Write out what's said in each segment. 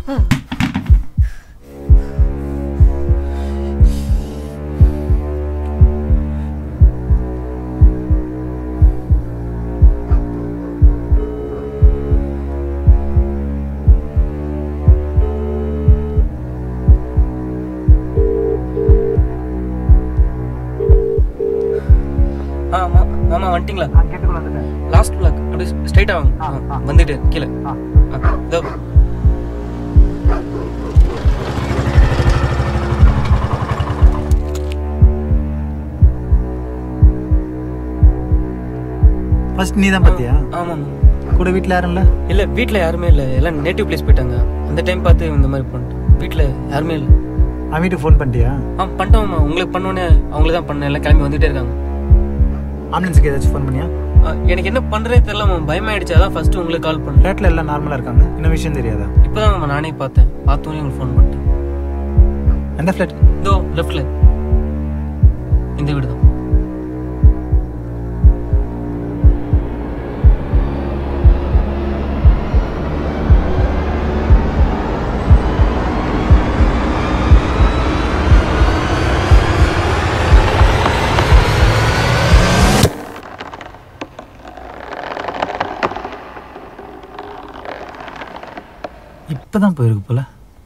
ஆ ஆமா மாமா வந்துட்டீங்களா கேட்டுக்குள்ள வந்துட்டேன் லாஸ்ட் பிளாக் அப்படியே ஸ்ட்ரைட்டா வாங்க ஆ, ஆ, ஆ. வந்துட்டு கீழே ஆ. ஆ, இதோ ஃபர்ஸ்ட் நீ தான் பார்த்தியா ஆமா கூட வீட்டில் யாரும் இல்லை இல்ல வீட்ல யாருமே இல்ல எல்லாம் நேட்டிவ் பிளேஸ் போயிட்டாங்க அந்த டைம் பார்த்து இந்த மாதிரி பண்ணிட்டேன் வீட்ல யாருமே இல்ல அவன் வீட்டுக்கு ஃபோன் பண்ணிட்டியா ஆ பண்ணிட்டோம்மா உங்களுக்கு பண்ணோன்னே அவங்களுக்கு தான் பண்ணேன் எல்லாம் கிளம்பி வந்துட்டே இருக்காங்க ஆம்புலன்ஸுக்கு ஏதாச்சும் ஃபோன் பண்ணியா ஆ, எனக்கு என்ன பண்றதே தெரியல மாமா பயமாயிடுச்சு அதான் ஃபர்ஸ்ட் உங்களுக்கு கால் பண்ணேன் ஃப்ளாட்டில் எல்லாம் நார்மலாக இருக்காங்க இன்னும் விஷயம் தெரியாதா இப்பதான் மாமா நானே பார்த்தேன் பார்த்தோன்னே உங்களுக்கு ஃபோன் பண்ணிட்டேன் எந்த ஃப்ளாட் இதோ லெஃப்ட்ல இந்த வீடு தான் இப்போ தான் போயிருக்கு போல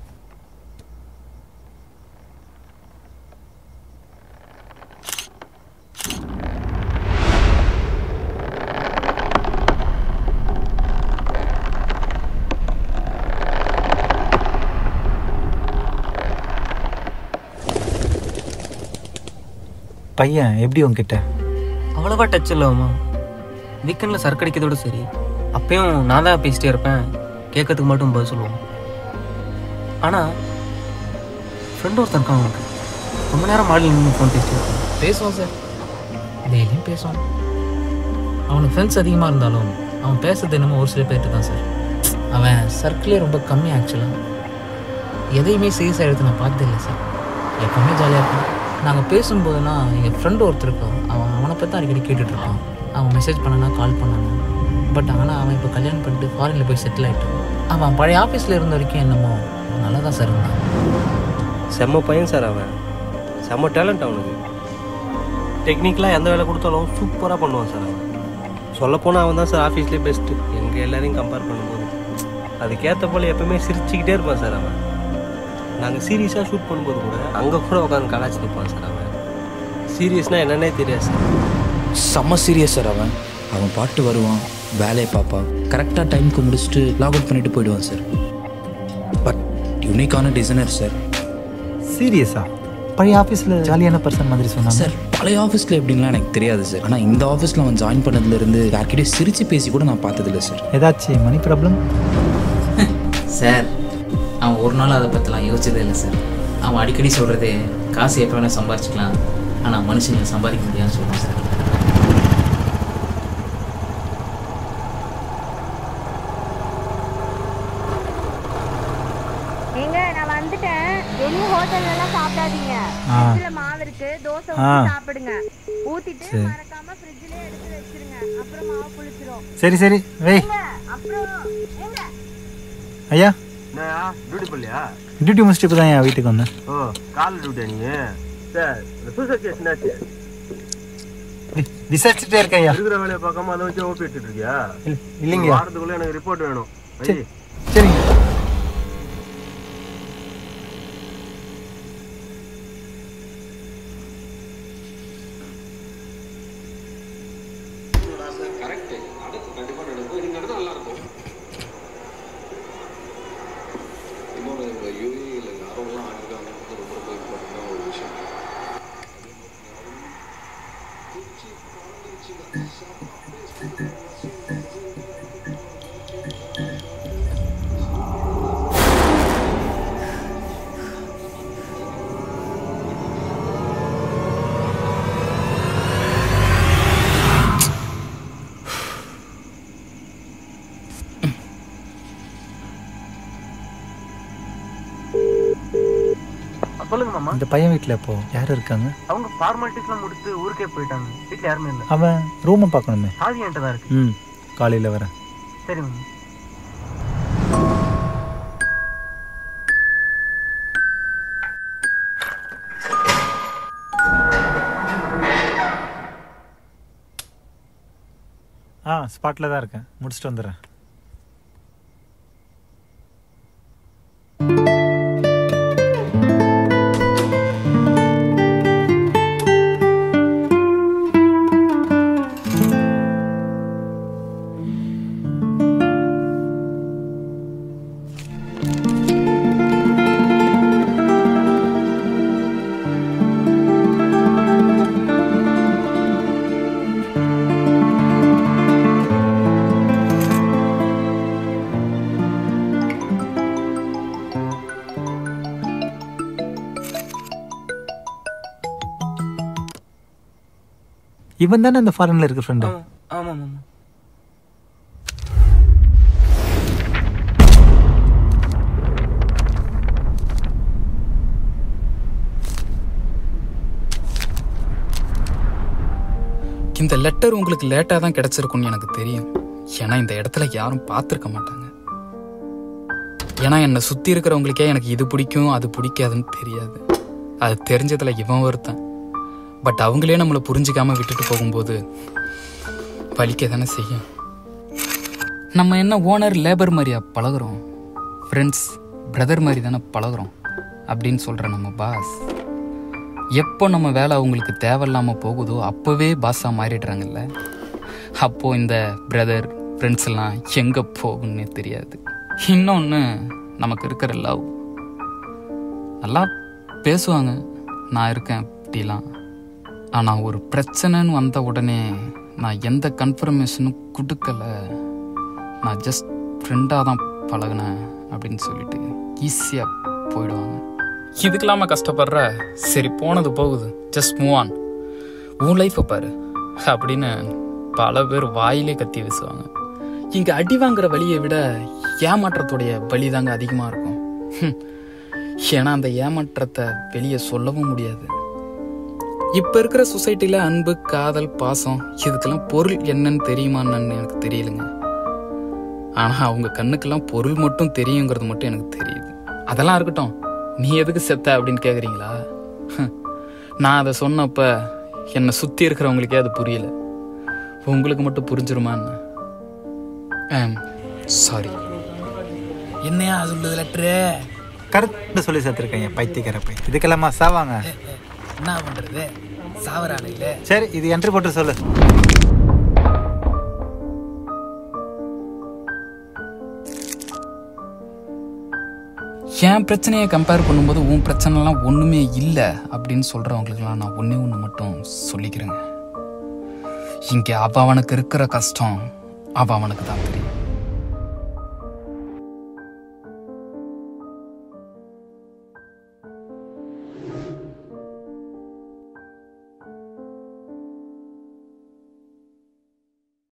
பையன் எப்படி உங்ககிட்ட அவ்வளோவா டச் இல்லாமா வீக்கெண்டில் சரக்கு அடிக்கிறதோட சரி அப்பயும் நான் தான் பேசிட்டே இருப்பேன் கேட்கறதுக்கு மட்டும் பதில் சொல்லுவோம் ஆனால் ஃப்ரெண்ட் ஒருத்தன் இருக்கான் அவனுக்கு ரொம்ப நேரம் மாடியில் நின்று ஃபோன் பேசிட்டு இருக்கான் பேசுவான் சார் டெய்லியும் பேசுவான் அவனுக்கு ஃப்ரெண்ட்ஸ் அதிகமாக இருந்தாலும் அவன் பேசுறது என்னமோ ஒரு சில பேர்கிட்ட தான் சார் அவன் சர்க்கிளே ரொம்ப கம்மி ஆக்சுவலாக எதையுமே சீரியஸாக எடுத்து நான் பார்த்ததே இல்லை சார் எப்பவுமே ஜாலியாக இருப்பான் நாங்கள் பேசும்போதெல்லாம் எங்கள் ஃப்ரெண்டு ஒருத்தர் இருக்கான் அவன் அவனை பற்றி தான் அடிக்கடி கேட்டுட்டு இருப்பான் அவன் மெசேஜ் பண்ணனா கால் பண்ணானா பட் ஆனால் அவன் இப்போ கல்யாணம் பண்ணிட்டு ஃபாரினில் போய் செட்டில் ஆகிட்டான் அவன் பழைய ஆஃபீஸில் இருந்த வரைக்கும் என்னமோ அவன் நல்லா தான் சார் இருந்தான் செம்ம பையன் சார் அவன் செம்ம டேலண்ட் அவனுக்கு டெக்னிக்கலாக எந்த வேலை கொடுத்தாலும் சூப்பராக பண்ணுவான் சார் அவன் சொல்லப்போனால் அவன் தான் சார் ஆஃபீஸ்லேயே பெஸ்ட்டு எங்கள் எல்லாரையும் கம்பேர் பண்ணும்போது அதுக்கேற்ற போல எப்பவுமே சிரிச்சுக்கிட்டே இருப்பான் சார் அவன் நாங்கள் சீரியஸாக ஷூட் பண்ணும்போது கூட அங்கே கூட உட்காந்து கலாச்சி நிற்பான் சார் அவன் சீரியஸ்னால் என்னன்னே தெரியாது சார் செம்ம சீரியஸ் சார் அவன் அவன் பாட்டு வருவான் வேலையை பார்ப்பான் கரெக்டாக டைமுக்கு முடிச்சுட்டு லாக் அவுட் பண்ணிட்டு போயிடுவான் சார் பட் யூனிக்கான டிசைனர் சார் சீரியஸா பழைய ஆஃபீஸில் ஜாலியான பர்சன் மாதிரி சொன்னாங்க சார் பழைய ஆஃபீஸில் எப்படின்லாம் எனக்கு தெரியாது சார் ஆனால் இந்த ஆஃபீஸில் அவன் ஜாயின் பண்ணதுலேருந்து யார்கிட்டயும் சிரித்து பேசி கூட நான் பார்த்ததில்ல சார் ஏதாச்சும் மணி ப்ராப்ளம் சார் அவன் ஒரு நாள் அதை பற்றிலாம் யோசிச்சதே இல்லை சார் அவன் அடிக்கடி சொல்கிறதே காசு எப்போ வேணால் சம்பாரிச்சிக்கலாம் ஆனால் மனுஷங்க சம்பாதிக்க முடியாதுன்னு சொல்லுவான் சார் ஏங்க நான் வந்துட்டேன் வெளிய ஹோட்டல்ல எல்லாம் சாப்பிடாதீங்க ஆ. ஃப்ரிட்ஜ்ல மாவு இருக்கு தோசை ஆ. ஊத்தி சாப்பிடுங்க ஊத்திட்டு சரி. மறக்காம ஃப்ரிட்ஜ்லயே எடுத்து வச்சிருங்க அப்புறம் மாவு புளிச்சிரும் சரி சரி வெய் ஏங்க, அப்புறம் ஏங்க ஐயா என்னயா டியூட்டி பண்ணலையா டியூட்டி முடிச்சுட்டு இப்போ தான் என் வீட்டுக்கு வந்தேன் ஓ கால் டியூட்டியா நீ சார் இந்த சூசைட் கேஸ் என்னாச்சு வி- விசாரிச்சுட்டே இருக்கேன் ஐயா இருக்கிற வேலையை பார்க்காம அதை வச்சு ஓபி எடுத்துட்டு இருக்கியா இல்ல- இல்லைங்க வாரத்துக்குள்ள எனக்கு ரிப்போர்ட் வேணும் சரி சரிங்க சொல்லுங்க மாமா இந்த பையன் வீட்டில் இப்போ யார் இருக்காங்க அவங்க ஃபார்மாலிட்டிஸ்லாம் முடித்து ஊருக்கே போயிட்டாங்க வீட்டில் யாருமே இல்லை அவன் ரூமை பார்க்கணுமே சாவி என்கிட்ட தான் இருக்கு ம் காலையில் வரேன் சரி மாமா ஆ ஸ்பாட்டில் தான் இருக்கேன் முடிச்சுட்டு வந்துடுறேன் இவன் தானே அந்த ஃபாரின்ல இருக்க ஃப்ரெண்டு ஆமாம் ஆமாம் ஆமாம் இந்த லெட்டர் உங்களுக்கு லேட்டாக தான் கிடைச்சிருக்கும்னு எனக்கு தெரியும் ஏன்னா இந்த இடத்துல யாரும் பார்த்துருக்க மாட்டாங்க ஏன்னா என்னை சுற்றி இருக்கிறவங்களுக்கே எனக்கு இது பிடிக்கும் அது பிடிக்காதுன்னு தெரியாது அது தெரிஞ்சதில் இவன் ஒருத்தன் பட் அவங்களே நம்மளை புரிஞ்சுக்காம விட்டுட்டு போகும்போது வலிக்க தானே செய்யும் நம்ம என்ன ஓனர் லேபர் மாதிரியா பழகுறோம் ஃப்ரெண்ட்ஸ் பிரதர் மாதிரி தானே பழகுறோம் அப்படின்னு சொல்கிற நம்ம பாஸ் எப்போ நம்ம வேலை அவங்களுக்கு தேவையில்லாமல் போகுதோ அப்போவே பாஸாக மாறிடுறாங்கல்ல அப்போது இந்த பிரதர் ஃப்ரெண்ட்ஸ் எல்லாம் எங்கே போகும்னே தெரியாது இன்னொன்று நமக்கு இருக்கிற லவ் நல்லா பேசுவாங்க நான் இருக்கேன் அப்படிலாம் ஆனால் ஒரு பிரச்சனைன்னு வந்த உடனே நான் எந்த கன்ஃபர்மேஷனும் கொடுக்கல நான் ஜஸ்ட் ஃப்ரெண்டாக தான் பழகினேன் அப்படின்னு சொல்லிட்டு ஈஸியாக போயிடுவாங்க இதுக்கெல்லாம கஷ்டப்படுற சரி போனது போகுது ஜஸ்ட் மூவ் ஆன் உன் லைஃப்பை பாரு அப்படின்னு பல பேர் வாயிலே கத்தி வீசுவாங்க இங்கே அடி வாங்குற வழியை விட ஏமாற்றத்துடைய வலி தாங்க அதிகமாக இருக்கும் ஹம். ஏன்னா அந்த ஏமாற்றத்தை வெளியே சொல்லவும் முடியாது இப்போ இருக்கிற சொசைட்டியில் அன்பு காதல் பாசம் இதுக்கெல்லாம் பொருள் என்னன்னு தெரியுமான்னு எனக்கு தெரியலங்க ஆனால் அவங்க கண்ணுக்கெல்லாம் பொருள் மட்டும் தெரியுங்கிறது மட்டும் எனக்கு தெரியுது அதெல்லாம் இருக்கட்டும் நீ எதுக்கு செத்த அப்படின்னு கேட்குறீங்களா நான் அதை சொன்னப்ப என்னை சுற்றி இருக்கிறவங்களுக்கே அது புரியல உங்களுக்கு மட்டும் புரிஞ்சிருமான்னு சாரி என்னையா சொல்லுது லெட்ரு கரெக்டாக சொல்லி சேர்த்துருக்கேன் பைத்தியக்கார பை இதுக்கெல்லாமா சாவாங்க என்ன பண்ணுறது சாவராலையில் சரி இது என்ட்ரி போட்டு சொல்லு என் பிரச்சனையை கம்பேர் பண்ணும்போது உன் பிரச்சனைலாம் ஒன்றுமே இல்லை அப்படின்னு சொல்கிறவங்களுக்குலாம் நான் ஒன்றே ஒன்று மட்டும் சொல்லிக்கிறேங்க இங்கே அவ அவனுக்கு இருக்கிற கஷ்டம் அவ அவனுக்கு தான் தெரியும்